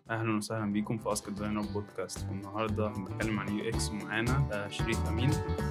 اهلا وسهلا بيكم في اسك ديزاينر بودكاست والنهارده هنتكلم عن يو اكس ومعانا آه، شريف امين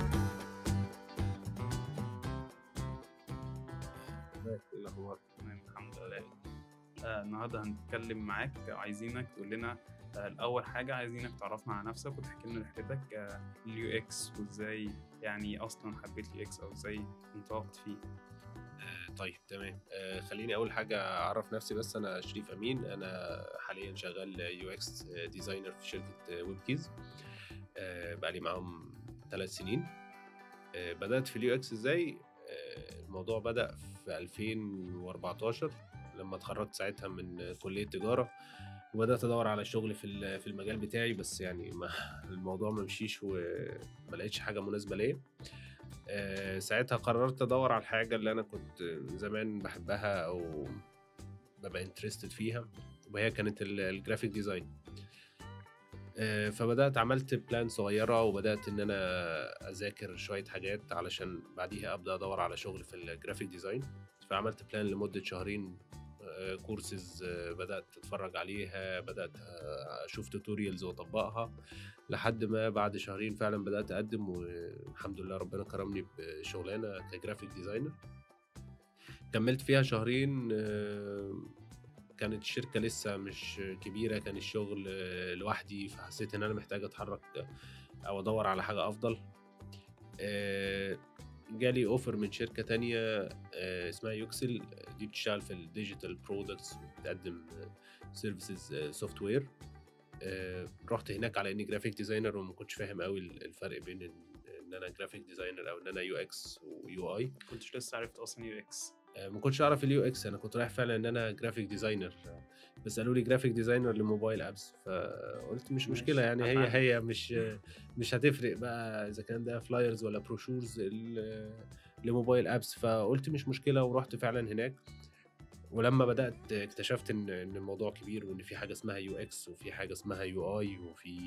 ازيك ايه الاخبار تمام الحمد لله آه، النهارده هنتكلم معاك عايزينك تقول لنا آه، الاول حاجه عايزينك تعرفنا على نفسك وتحكي لنا رحلتك آه، اليو اكس وازاي يعني اصلا حبيت اليو اكس او ازاي انطلقت فيه آه، طيب تمام آه، خليني اول حاجه اعرف نفسي بس انا شريف امين انا حاليا شغال يو اكس ديزاينر في شركه ويب كيز بقالي معاهم ثلاث سنين آه، بدات في اليو اكس ازاي آه، الموضوع بدا في 2014 لما اتخرجت ساعتها من كليه تجاره وبدات ادور على شغل في ال- في المجال بتاعي بس يعني ما الموضوع ما مشيش وما لقيتش حاجه مناسبه ليا آه، ساعتها قررت ادور على الحاجه اللي انا كنت زمان بحبها او ببقى انترستد فيها وهي كانت ال- الجرافيك ديزاين آه، فبدات عملت بلان صغيره وبدات ان انا اذاكر شويه حاجات علشان بعديها ابدا ادور على شغل في الجرافيك ديزاين فعملت بلان لمده شهرين كورسز بدات اتفرج عليها بدات آه، اشوف توتوريالز واطبقها لحد ما بعد شهرين فعلا بدات اقدم والحمد لله ربنا كرمني بشغلانه كجرافيك ديزاينر كملت فيها شهرين آه، كانت الشركه لسه مش كبيره كان الشغل آه، لوحدي فحسيت ان انا محتاج اتحرك او ادور على حاجه افضل آه، جالي اوفر من شركه تانية آه، اسمها يوكسل دي بتشتغل في الديجيتال برودكتس وبتقدم سيرفيسز سوفت وير رحت هناك على اني جرافيك ديزاينر وما كنتش فاهم قوي الفرق بين ان إن انا جرافيك ديزاينر او ان انا يو اكس ويو اي كنتش لسه عرفت اصلا يو اكس ما كنتش اعرف اليو اكس انا كنت رايح فعلا ان انا جرافيك ديزاينر بس قالوا لي جرافيك ديزاينر لموبايل ابس فقلت مش ماشي، مشكله يعني هي هتعمل. هي مش مش هتفرق بقى اذا كان ده فلايرز ولا بروشورز لموبايل ابس فقلت مش مشكله ورحت فعلا هناك ولما بدات اكتشفت ان ان الموضوع كبير وان في حاجه اسمها يو اكس وفي حاجه اسمها يو اي وفي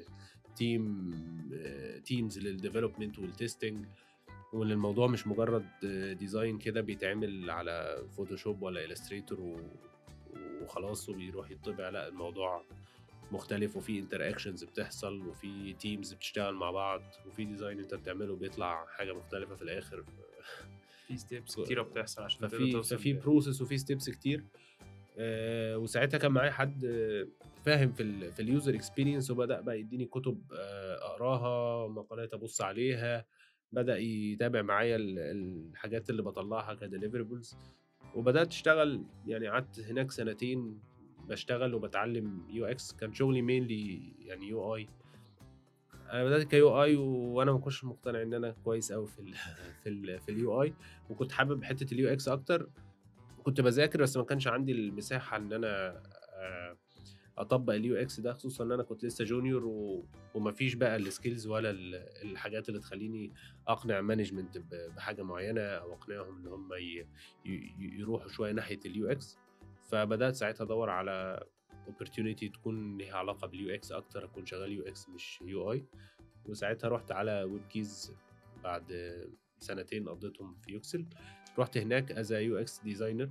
تيم تيمز للديفلوبمنت والتستنج وان الموضوع مش مجرد ديزاين كده بيتعمل على فوتوشوب ولا الستريتور وخلاص وبيروح يطبع لا الموضوع مختلف وفي انتر اكشنز بتحصل وفي تيمز بتشتغل مع بعض وفي ديزاين انت بتعمله بيطلع حاجه مختلفه في الاخر في ستيبس كتيره بتحصل عشان تقدر ففي توصل ففي ل- بروسيس وفي ستيبس كتير آه وساعتها كان معايا حد آه، فاهم في ال في اليوزر اكسبيرينس وبدا بقى يديني كتب آه اقراها مقالات ابص عليها بدا يتابع معايا ال- الحاجات اللي بطلعها كديليفربلز وبدات اشتغل يعني قعدت هناك سنتين بشتغل وبتعلم يو اكس كان شغلي مينلي يعني يو اي انا بدات كيو اي وانا ما كنتش مقتنع ان انا كويس قوي في ال في ال في اليو اي وكنت حابب حته اليو اكس اكتر كنت بذاكر بس ما كانش عندي المساحه ان انا آه، اطبق اليو اكس ده خصوصا ان انا كنت لسه جونيور و... ومفيش بقى السكيلز ولا ال- الحاجات اللي تخليني اقنع مانجمنت ب- بحاجه معينه او اقنعهم ان هم ي... ي... يروحوا شويه ناحيه اليو اكس فبدات ساعتها ادور على opportunity تكون ليها علاقه باليو اكس اكتر اكون شغال يو اكس مش يو اي وساعتها رحت على ويب كيز بعد سنتين قضيتهم في يوكسل رحت هناك از يو اكس ديزاينر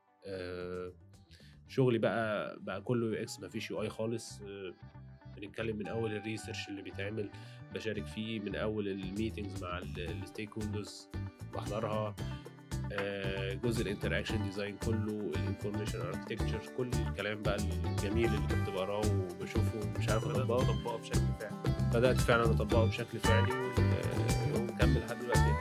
شغلي بقى بقى كله يو اكس مفيش يو اي خالص آه، بنتكلم من اول الريسيرش اللي بيتعمل بشارك فيه من اول الميتنجز مع الستيك هولدرز بحضرها آه، جزء الانتراكشن ديزاين كله الانفورميشن اركتكتشر كل الكلام بقى الجميل اللي كنت بقراه وبشوفه ومش عارف بدأت اطبقه تطبقه بشكل فعلي بدات فعلا اطبقه بشكل فعلي وال- ومكمل لحد دلوقتي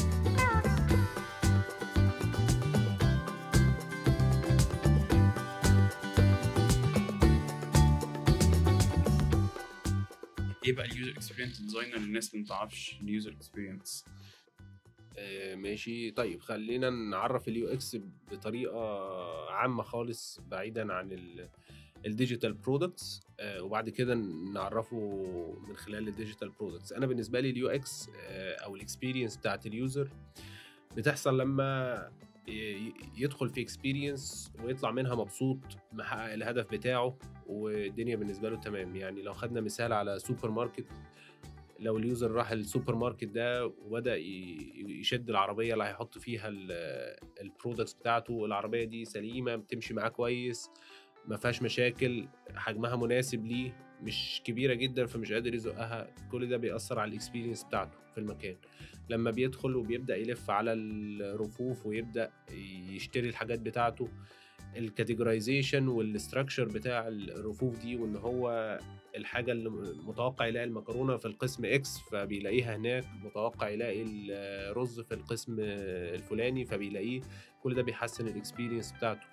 ايه بقى اليوزر اكسبيرينس ديزاينر للناس اللي ما تعرفش اليوزر اكسبيرينس آه، ماشي طيب خلينا نعرف اليو اكس بطريقه عامه خالص بعيدا عن الديجيتال برودكتس وبعد كده نعرفه من خلال الديجيتال برودكتس انا بالنسبه لي اليو اكس او الاكسبيرينس بتاعت اليوزر بتحصل لما ي- يدخل في اكسبيرينس ويطلع منها مبسوط محقق الهدف بتاعه والدنيا بالنسبه له تمام يعني لو خدنا مثال على سوبر ماركت لو اليوزر راح السوبر ماركت ده وبدا ي- يشد العربيه اللي هيحط فيها البرودكتس بتاعته العربيه دي سليمه بتمشي معاه كويس ما فيهاش مشاكل حجمها مناسب ليه مش كبيره جدا فمش قادر يزقها كل ده بيأثر على الاكسبيرينس بتاعته في المكان لما بيدخل وبيبدأ يلف على الرفوف ويبدأ يشتري الحاجات بتاعته الكاتيجورايزيشن والاستراكشر بتاع الرفوف دي وان هو الحاجه اللي متوقع يلاقي المكرونه في القسم اكس فبيلاقيها هناك متوقع يلاقي الرز في القسم الفلاني فبيلاقيه كل ده بيحسن الاكسبيرينس بتاعته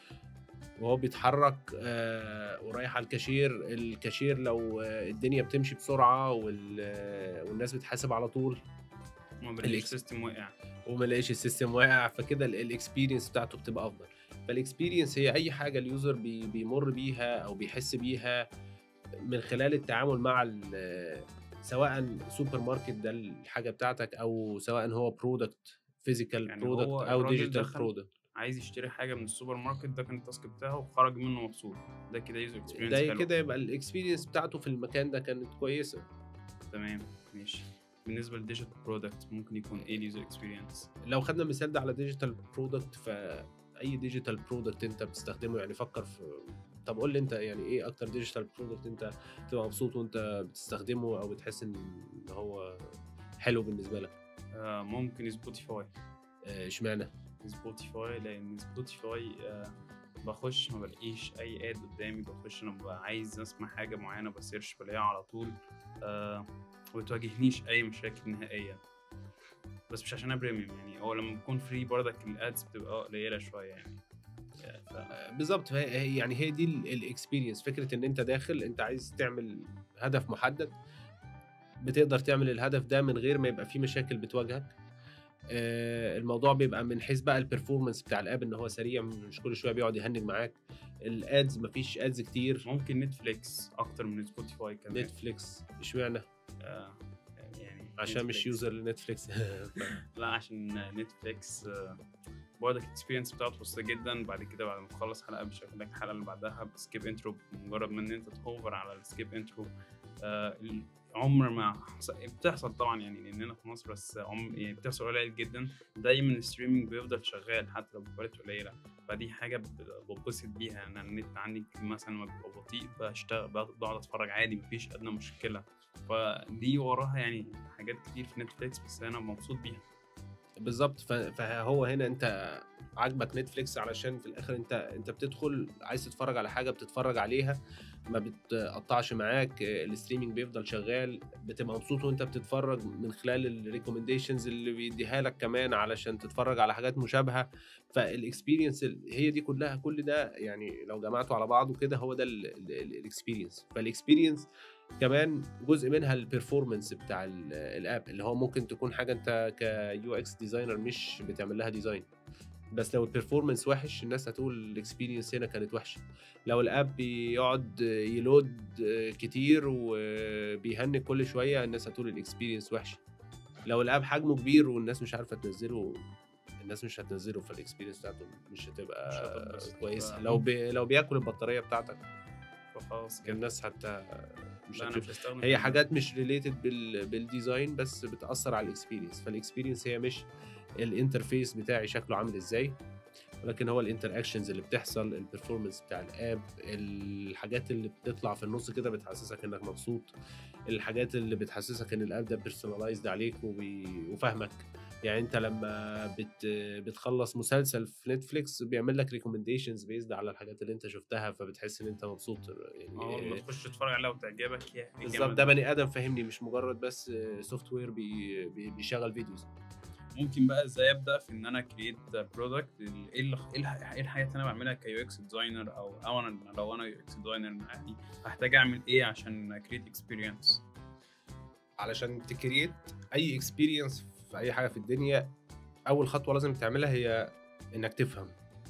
وهو بيتحرك آه ورايح على الكاشير الكاشير لو الدنيا بتمشي بسرعه والناس بتحاسب على طول ما بلاقيش السيستم وقع وما لاقيش السيستم واقع فكده الاكسبيرينس بتاعته بتبقى افضل فالاكسبيرينس هي اي حاجه اليوزر بي بيمر بيها او بيحس بيها من خلال التعامل مع سواء سوبر ماركت ده الحاجه بتاعتك او سواء هو برودكت فيزيكال يعني برودكت هو او الراجل ديجيتال دخل برودكت عايز يشتري حاجه من السوبر ماركت ده كان التاسك بتاعه وخرج منه مبسوط ده كده يوزر اكسبيرينس ده كده يبقى الاكسبيرينس بتاعته في المكان ده كانت كويسه تمام ماشي بالنسبه للديجيتال برودكت ممكن يكون ايه اليوزر اكسبيرينس لو خدنا المثال ده على ديجيتال برودكت فاي ديجيتال برودكت انت بتستخدمه يعني فكر في طب قول لي انت يعني ايه اكتر ديجيتال برودكت انت تبقى مبسوط وانت بتستخدمه او بتحس ان هو حلو بالنسبه لك آه ممكن سبوتيفاي آه، اشمعنى سبوتيفاي لان سبوتيفاي آه بخش ما بلاقيش اي اد قدامي بخش انا ببقى عايز اسمع حاجه معينه بسيرش بلاقيها على طول آه ما بتواجهنيش اي مشاكل نهائيا بس مش عشان انا بريميوم يعني هو لما بكون فري برضك الادز بتبقى قليله شويه يعني ف... بالظبط فهي- هي- يعني هي دي الاكسبيرينس فكره ان انت داخل انت عايز تعمل هدف محدد بتقدر تعمل الهدف ده من غير ما يبقى فيه مشاكل بتواجهك آه، الموضوع بيبقى من حيث بقى البرفورمانس بتاع الاب ان هو سريع مش كل شويه بيقعد يهنج معاك الادز مفيش ادز كتير ممكن نتفليكس اكتر من سبوتيفاي كمان نتفليكس اشمعنى آه يعني عشان مش نتفليكس. يوزر لنتفليكس لا عشان نتفليكس آه، برضك الاكسبيرينس بتاعته بسيطة جدا بعد كده بعد ما تخلص حلقة بيشغل لك الحلقة اللي بعدها بسكيب انترو مجرد ما ان انت تهوفر على السكيب انترو آه عمر ما حصل بتحصل طبعا يعني لاننا في مصر بس عمر يعني بتحصل قليل جدا دايما الستريمنج بيفضل شغال حتى لو بكواليتي قليلة فدي حاجة ب- ببسط بيها انا النت عندي مثلا لما بيبقى بطيء بشتغل بقعد اتفرج عادي مفيش ادنى مشكلة فدي وراها يعني حاجات كتير في نتفليكس بس انا مبسوط بيها بالظبط ف- فهو هنا انت عاجبك نتفليكس علشان في الاخر انت انت بتدخل عايز تتفرج على حاجه بتتفرج عليها ما بتقطعش معاك آه، الستريمينج بيفضل شغال بتبقى مبسوط وانت بتتفرج من خلال الريكومنديشنز اللي بيديها لك كمان علشان تتفرج على حاجات مشابهه فالاكسبيرينس هي دي كلها كل ده يعني لو جمعته على بعضه كده هو ده الاكسبيرينس فالاكسبيرينس كمان جزء منها البرفورمانس بتاع ال- الاب اللي هو ممكن تكون حاجه انت كيو اكس ديزاينر مش بتعمل لها ديزاين بس لو البرفورمانس وحش الناس هتقول الاكسبيرينس هنا كانت وحشه لو الاب بيقعد يلود كتير وبيهنج كل شويه الناس هتقول الاكسبيرينس وحشه لو الاب حجمه كبير والناس مش عارفه تنزله الناس مش هتنزله فالاكسبيرينس بتاعته مش هتبقى مش هتتبسط. كويسه ف- لو بي لو بياكل البطاريه بتاعتك فخلاص كده الناس حتى مش لا انا هتشوف مش هستخدم هي حاجات مش ريليتد بال بالديزاين بس بتاثر على الاكسبيرينس فالاكسبيرينس هي مش الانترفيس بتاعي شكله عامل ازاي ولكن هو الانتر اكشنز اللي بتحصل البرفورمانس بتاع الاب الحاجات اللي بتطلع في النص كده بتحسسك انك مبسوط الحاجات اللي بتحسسك ان الاب ده بيرسونلايزد عليك وبي... وفاهمك يعني انت لما بت... بتخلص مسلسل في نتفليكس بيعمل لك ريكومنديشنز بيزد على الحاجات اللي انت شفتها فبتحس ان انت مبسوط يعني اول ما تخش تتفرج عليها وتعجبك يا إيه بالظبط الجمال ده بني ادم فاهمني مش مجرد بس سوفت وير بي بي- بيشغل فيديوز ممكن بقى ازاي ابدا في ان انا كريت برودكت ايه ال- إيه الح- إيه الحاجات اللي انا بعملها كيو اكس ديزاينر او او انا لو انا يو اكس ديزاينر يعني هحتاج اعمل ايه عشان كريت اكسبيرينس علشان تكريت اي اكسبيرينس في اي حاجه في الدنيا اول خطوه لازم تعملها هي انك تفهم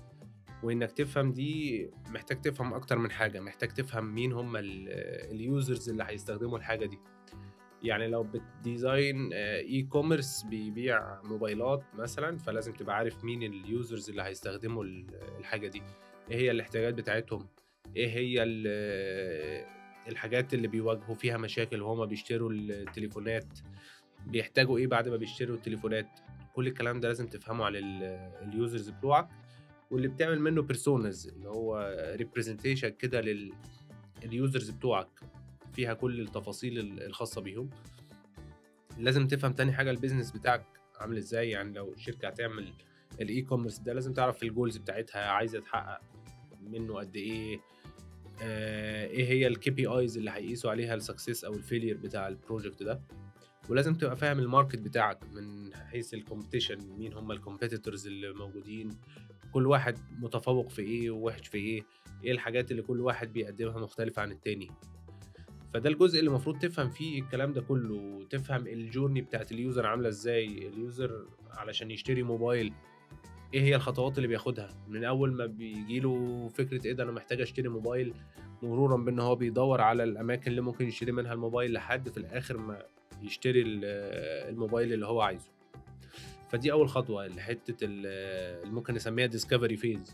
وانك تفهم دي محتاج تفهم اكتر من حاجه محتاج تفهم مين هم اليوزرز اللي هيستخدموا الحاجه دي يعني لو بتديزاين اي كوميرس بيبيع موبايلات مثلا فلازم تبقى عارف مين اليوزرز اللي هيستخدموا ال- الحاجه دي ايه هي الاحتياجات بتاعتهم ايه هي ال- الحاجات اللي بيواجهوا فيها مشاكل وهما بيشتروا التليفونات بيحتاجوا ايه بعد ما بيشتروا التليفونات كل الكلام ده لازم تفهمه على ال- اليوزرز بتوعك واللي بتعمل منه بيرسونز اللي هو ريبريزنتيشن كده لليوزرز بتوعك فيها كل التفاصيل ال- الخاصه بيهم لازم تفهم تاني حاجه البيزنس بتاعك عامل ازاي يعني لو شركه هتعمل الاي كوميرس ده لازم تعرف الجولز بتاعتها عايزه تحقق منه قد ايه آه، ايه هي الكي بي ايز اللي هيقيسوا عليها السكسس او الفيلير بتاع البروجكت ده ولازم تبقى فاهم الماركت بتاعك من حيث الكومبيتيشن مين هم الكومبيتيتورز اللي موجودين كل واحد متفوق في ايه ووحش في ايه ايه الحاجات اللي كل واحد بيقدمها مختلفة عن التاني فده الجزء اللي المفروض تفهم فيه الكلام ده كله تفهم الجورني بتاعت اليوزر عاملة ازاي اليوزر علشان يشتري موبايل ايه هي الخطوات اللي بياخدها من اول ما بيجيله فكرة ايه ده انا محتاج اشتري موبايل مرورا بان هو بيدور على الاماكن اللي ممكن يشتري منها الموبايل لحد في الاخر ما يشتري ال- الموبايل اللي هو عايزه فدي اول خطوه لحته ال- اللي ممكن نسميها ديسكفري فيز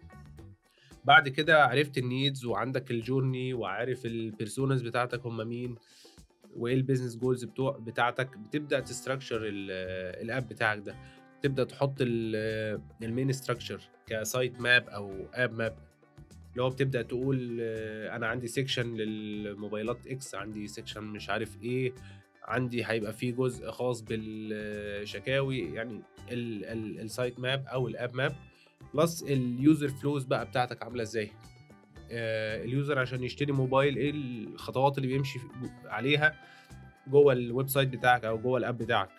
بعد كده عرفت النيدز وعندك الجورني وعارف البيرسونز بتاعتك هم مين وايه البيزنس جولز بتوع بتاعتك بتبدا تستراكشر الاب بتاعك ده تبدا تحط المين ستراكشر كسايت ماب او اب ماب اللي هو بتبدا تقول آه، انا عندي سيكشن للموبايلات اكس عندي سيكشن مش عارف ايه عندي هيبقى فيه جزء خاص بالشكاوي يعني ال- ال- السايت ماب او الاب ماب بلس اليوزر فلوز بقى بتاعتك عامله ازاي آه، اليوزر عشان يشتري موبايل ايه الخطوات اللي بيمشي عليها جوه الويب سايت بتاعك او جوه الاب بتاعك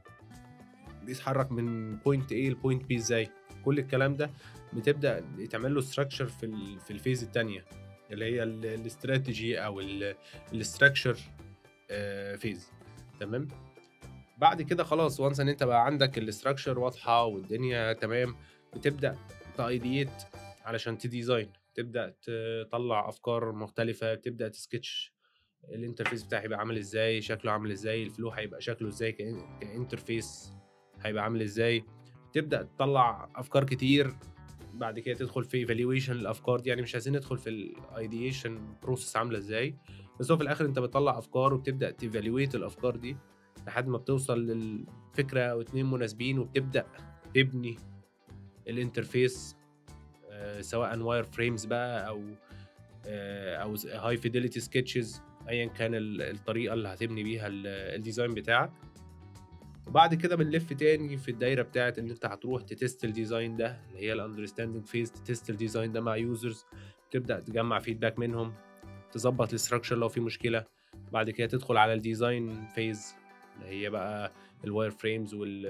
بيتحرك من بوينت A لبوينت B ازاي كل الكلام ده بتبدا يتعمل له ستراكشر في ال- في الفيز الثانيه اللي هي الاستراتيجي او الاستراكشر فيز تمام بعد كده خلاص وانس ان انت بقى عندك الاستراكشر واضحه والدنيا تمام بتبدا تايديت علشان تديزاين تبدا تطلع افكار مختلفه تبدا تسكتش الانترفيس بتاعي هيبقى عامل ازاي شكله عامل ازاي الفلو هيبقى شكله ازاي كإن- كانترفيس هيبقى عامل ازاي تبدا تطلع افكار كتير بعد كده تدخل في ايفالويشن الافكار دي يعني مش عايزين ندخل في الايديشن بروسيس عامله ازاي بس هو في الاخر انت بتطلع افكار وبتبدا تيفالويت الافكار دي لحد ما بتوصل للفكره او اتنين مناسبين وبتبدا تبني الانترفيس آه، سواء واير فريمز بقى او آه، او هاي فيديليتي سكتشز ايا كان ال- الطريقه اللي هتبني بيها ال- الديزاين بتاعك وبعد كده بنلف تاني في الدايره بتاعت ان انت هتروح تتست الديزاين ده اللي هي الاندرستاندنج فيز تتست الديزاين ده مع يوزرز تبدا تجمع فيدباك منهم تظبط الاستراكشر لو في مشكله بعد كده تدخل على الديزاين فيز اللي هي بقى الواير فريمز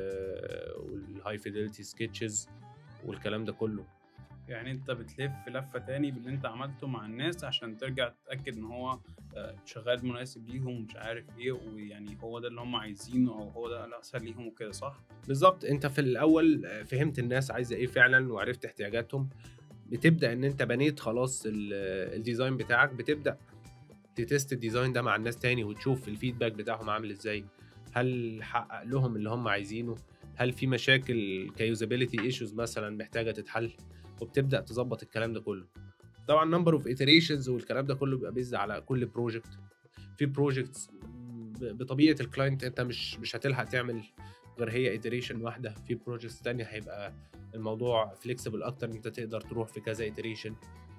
والهاي فيديليتي سكتشز والكلام ده كله يعني انت بتلف لفه تاني باللي انت عملته مع الناس عشان ترجع تتاكد ان هو آه، شغال مناسب ليهم ومش عارف ايه ويعني هو ده اللي هم عايزينه او هو ده الاسهل ليهم وكده صح؟ بالظبط انت في الاول فهمت الناس عايزه ايه فعلا وعرفت احتياجاتهم بتبدا ان انت بنيت خلاص ال- الديزاين بتاعك بتبدا تتست الديزاين ده مع الناس تاني وتشوف الفيدباك بتاعهم عامل ازاي هل حقق لهم اللي هم عايزينه هل في مشاكل كيوزابيلتي ايشوز مثلا محتاجه تتحل وبتبدا تظبط الكلام ده كله طبعا نمبر اوف iterations والكلام ده كله بيبقى بيز على كل بروجكت في بروجكتس بطبيعه الكلاينت انت مش مش هتلحق تعمل غير هي iteration واحده في بروجكتس تانية هيبقى الموضوع فليكسبل اكتر انت تقدر تروح في كذا iteration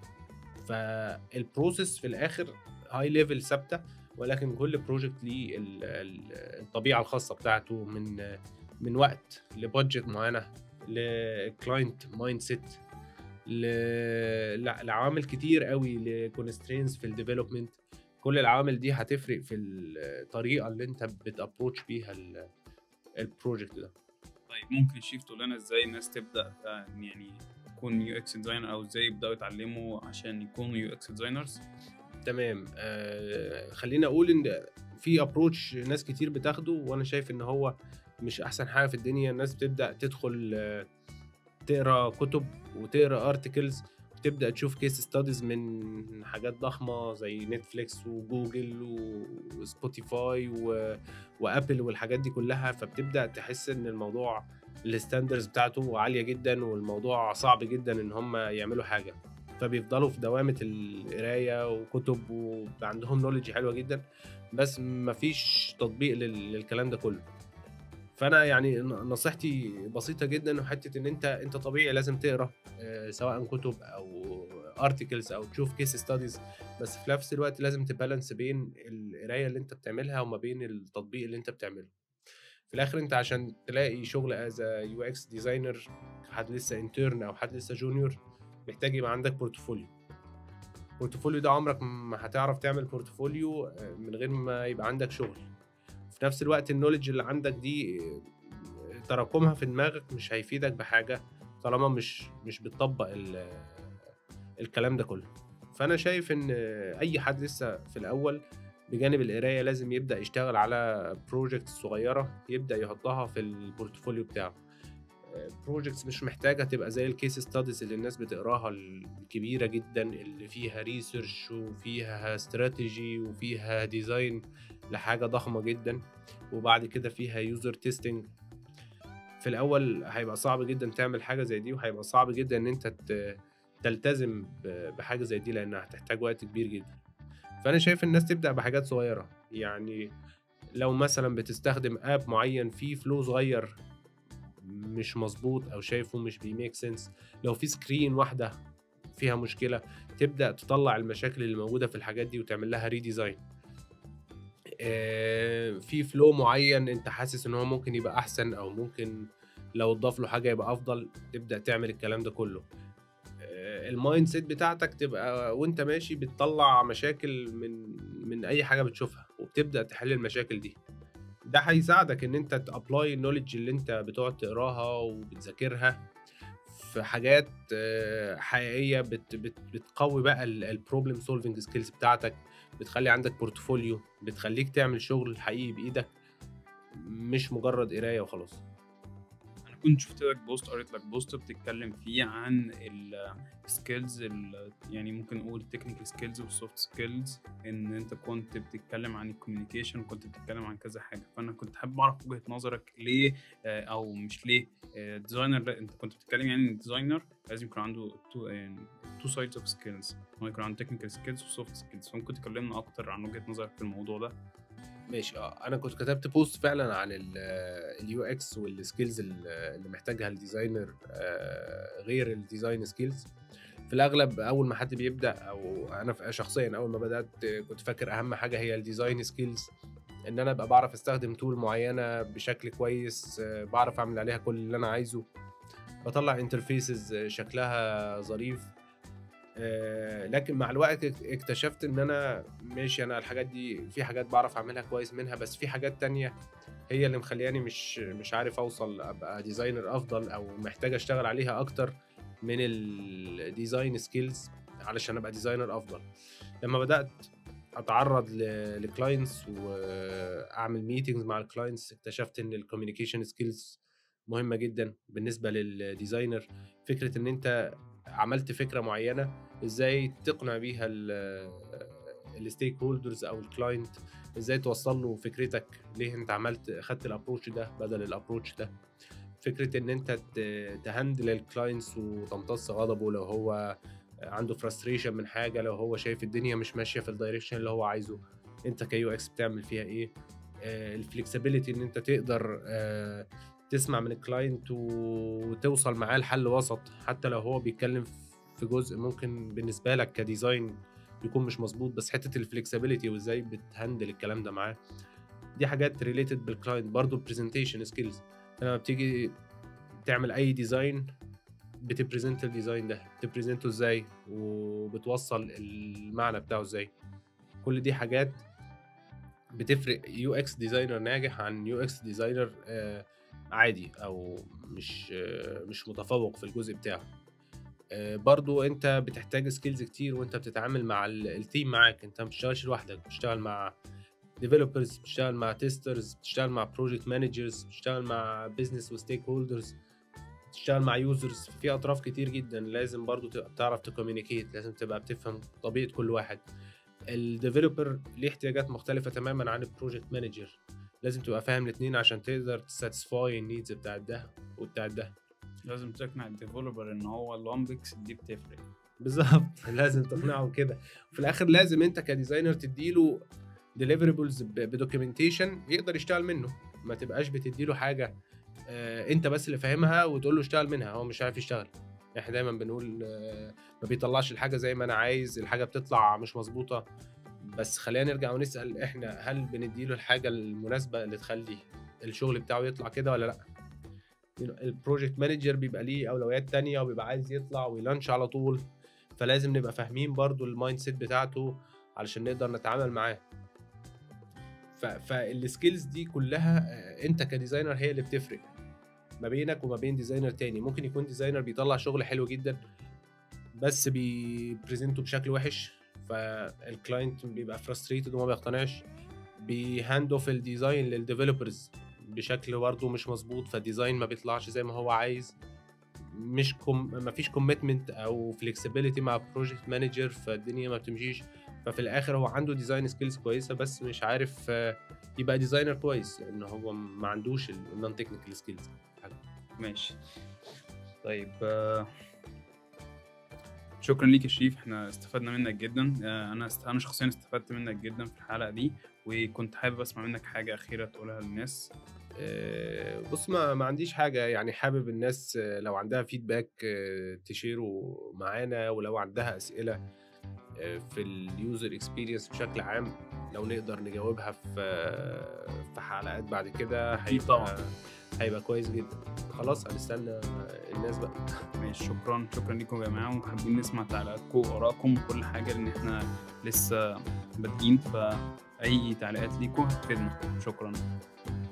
فالبروسيس في الاخر هاي ليفل ثابته ولكن كل بروجكت ليه ال- ال- الطبيعه الخاصه بتاعته من من وقت لبادجت معينه لكلاينت مايند سيت لعوامل كتير قوي لكونسترينز في الديفلوبمنت كل العوامل دي هتفرق في الطريقه اللي انت بتابروتش بيها ال- البروجكت ده طيب ممكن شيف تقول لنا ازاي الناس تبدا آه، يعني تكون يو اكس ديزاينر او ازاي يبداوا يتعلموا عشان يكونوا يو اكس ديزاينرز تمام آه خلينا اقول ان في ابروتش ناس كتير بتاخده وانا شايف ان هو مش احسن حاجه في الدنيا الناس بتبدا تدخل آه، تقرا كتب وتقرا ارتكلز وتبدا تشوف كيس ستاديز من حاجات ضخمه زي نتفليكس وجوجل وسبوتيفاي و... وابل والحاجات دي كلها فبتبدا تحس ان الموضوع الستاندرز بتاعته عاليه جدا والموضوع صعب جدا ان هم يعملوا حاجه فبيفضلوا في دوامه القرايه وكتب وبقى عندهم نولج حلوه جدا بس مفيش تطبيق لل- للكلام ده كله فانا يعني ن- نصيحتي بسيطه جدا وحته ان انت انت طبيعي لازم تقرا آه، سواء كتب او ارتكلز او تشوف كيس ستاديز بس في نفس الوقت لازم تبالانس بين القرايه اللي انت بتعملها وما بين التطبيق اللي انت بتعمله في الاخر انت عشان تلاقي شغل از يو اكس ديزاينر حد لسه انترن او حد لسه جونيور محتاج يبقى عندك بورتفوليو البورتفوليو ده عمرك ما هتعرف تعمل بورتفوليو آه، من غير ما يبقى عندك شغل في نفس الوقت النولج اللي عندك دي آه، تراكمها في دماغك مش هيفيدك بحاجه طالما مش مش بتطبق ال- الكلام ده كله فانا شايف ان اي حد لسه في الاول بجانب القرايه لازم يبدا يشتغل على بروجكت صغيره يبدا يحطها في البورتفوليو بتاعه بروجكتس مش محتاجه تبقى زي الكيس ستاديز اللي الناس بتقراها الكبيره جدا اللي فيها ريسيرش وفيها استراتيجي وفيها ديزاين لحاجه ضخمه جدا وبعد كده فيها يوزر تيستنج في الاول هيبقى صعب جدا تعمل حاجه زي دي وهيبقى صعب جدا ان انت ت- تلتزم ب- بحاجه زي دي لانها هتحتاج وقت كبير جدا فانا شايف الناس تبدا بحاجات صغيره يعني لو مثلا بتستخدم اب معين فيه فلو صغير مش مظبوط او شايفه مش بيميك سنس لو في سكرين واحده فيها مشكله تبدا تطلع المشاكل اللي موجوده في الحاجات دي وتعمل لها ريديزاين في فلو معين انت حاسس ان هو ممكن يبقى احسن او ممكن لو تضاف له حاجه يبقى افضل تبدا تعمل الكلام ده كله آه، المايند سيت بتاعتك تبقى وانت ماشي بتطلع مشاكل من من اي حاجه بتشوفها وبتبدا تحل المشاكل دي ده هيساعدك ان انت تابلاي النولج اللي انت بتقعد تقراها وبتذاكرها في حاجات آه، حقيقيه بت بت بتقوي بقى البروبلم سولفنج سكيلز بتاعتك بتخلي عندك بورتفوليو بتخليك تعمل شغل حقيقي بايدك مش مجرد قرايه وخلاص انا كنت شفت لك بوست قريت لك بوست بتتكلم فيه عن السكيلز يعني ممكن نقول تكنيكال سكيلز والسوفت سكيلز ان انت كنت بتتكلم عن الكوميونيكيشن وكنت بتتكلم عن كذا حاجه فانا كنت حابب اعرف وجهه نظرك ليه آه، او مش ليه ديزاينر انت كنت بتتكلم يعني ان الديزاينر لازم يكون عنده تو يعني تو سايدز اوف سكيلز هو يكون عنده تكنيكال سكيلز وسوفت سكيلز فممكن تكلمنا اكتر عن وجهه نظرك في الموضوع ده ماشي اه انا كنت كتبت بوست فعلا عن اليو اكس والسكيلز اللي محتاجها الديزاينر آه، غير الديزاين سكيلز في الاغلب اول ما حد بيبدا او انا ف- شخصيا اول ما بدات آه، كنت فاكر اهم حاجه هي الديزاين سكيلز ان انا ابقى بعرف استخدم تول معينه بشكل كويس آه، بعرف اعمل عليها كل اللي انا عايزه بطلع انترفيسز ظريف ظريف آه، لكن مع الوقت اك- اكتشفت ان انا ماشي انا الحاجات دي في حاجات بعرف اعملها كويس منها بس في حاجات تانية هي اللي مخلياني مش مش عارف اوصل ابقى ديزاينر افضل او محتاج اشتغل عليها اكتر من الديزاين سكيلز علشان ابقى ديزاينر افضل لما بدات اتعرض لكلاينتس واعمل ميتينجز مع الكلاينتس اكتشفت ان الكوميونيكيشن سكيلز مهمه جدا بالنسبه للديزاينر فكره ان انت عملت فكره معينه ازاي تقنع بيها الستيك هولدرز او الكلاينت ازاي توصل له فكرتك ليه انت عملت خدت الابروتش ده بدل الابروتش ده فكره ان انت ت- تهندل الكلاينتس وتمتص غضبه لو هو عنده فرستريشن من حاجه لو هو شايف الدنيا مش ماشيه في الدايركشن اللي هو عايزه انت كيو اكس بتعمل فيها ايه الفلكسبيليتي ان انت تقدر آه، تسمع من الكلاينت وتوصل معاه لحل وسط حتى لو هو بيتكلم في جزء ممكن بالنسبه لك كديزاين يكون مش مظبوط بس حته الفلكسبيليتي وازاي بتهندل الكلام ده معاه دي حاجات ريليتد بالكلاينت برضه البرزنتيشن سكيلز لما بتيجي تعمل اي ديزاين بتبريزنت الديزاين ده بتبريزنته ازاي وبتوصل المعنى بتاعه ازاي كل دي حاجات بتفرق يو اكس ديزاينر ناجح عن يو اكس ديزاينر عادي او مش آه، مش متفوق في الجزء بتاعه آه، برضو انت بتحتاج سكيلز كتير وانت بتتعامل مع ال- التيم معاك انت ما بتشتغلش لوحدك بتشتغل مع ديفلوبرز بتشتغل مع تيسترز بتشتغل مع بروجكت مانجرز بتشتغل مع بزنس وستيك هولدرز بتشتغل مع يوزرز في اطراف كتير جدا لازم برضو تبقى بتعرف تكومينيكيت لازم تبقى بتفهم طبيعه كل واحد الديفلوبر ليه احتياجات مختلفه تماما عن البروجكت مانجر لازم تبقى فاهم الاثنين عشان تقدر تساتسفاي النيدز بتاعت ده وبتاعت ده لازم تقنع الديفلوبر ان هو اللامبكس دي بتفرق بالظبط لازم تقنعه كده وفي الاخر لازم انت كديزاينر تديله ديليفربلز بدوكيومنتيشن يقدر يشتغل منه ما تبقاش بتدي له حاجه آه، انت بس اللي فاهمها وتقول له اشتغل منها هو مش عارف يشتغل احنا دايما بنقول آه، ما بيطلعش الحاجه زي ما انا عايز الحاجه بتطلع مش مظبوطه بس خلينا نرجع ونسال احنا هل بنديله الحاجه المناسبه اللي تخلي الشغل بتاعه يطلع كده ولا لا البروجكت مانجر بيبقى ليه اولويات تانية وبيبقى عايز يطلع ويلانش على طول فلازم نبقى فاهمين برضو المايند سيت بتاعته علشان نقدر نتعامل معاه ف- فالسكيلز دي كلها آه، انت كديزاينر هي اللي بتفرق ما بينك وما بين ديزاينر تاني ممكن يكون ديزاينر بيطلع شغل حلو جدا بس بيبريزنته بشكل وحش فالكلاينت بيبقى فرستريتد وما بيقتنعش بيهاند اوف الديزاين للديفلوبرز بشكل برضه مش مظبوط فالديزاين ما بيطلعش زي ما هو عايز مش كم... ما فيش كوميتمنت او فليكسيبيليتي مع بروجكت مانجر فالدنيا ما بتمشيش ففي الاخر هو عنده ديزاين سكيلز كويسه بس مش عارف آه، يبقى ديزاينر كويس لان هو ما عندوش النون تكنيكال سكيلز ماشي طيب آه، شكرا ليك يا شريف احنا استفدنا منك جدا آه، انا است... انا شخصيا استفدت منك جدا في الحلقه دي وكنت حابب اسمع منك حاجه اخيره تقولها للناس آه، بص ما, ما عنديش حاجة يعني حابب الناس آه، لو عندها فيدباك تشيره معانا ولو عندها أسئلة آه، في اليوزر اكسبيرينس بشكل عام لو نقدر نجاوبها في آه، في حلقات بعد كده أكيد هيبقى طبعاً. هيبقى كويس جدا خلاص هنستنى الناس بقى ماشي شكرا شكرا لكم يا جماعه وحابين نسمع تعليقاتكم وارائكم وكل حاجه لان احنا لسه بادئين فاي تعليقات ليكم هتفيدنا شكرا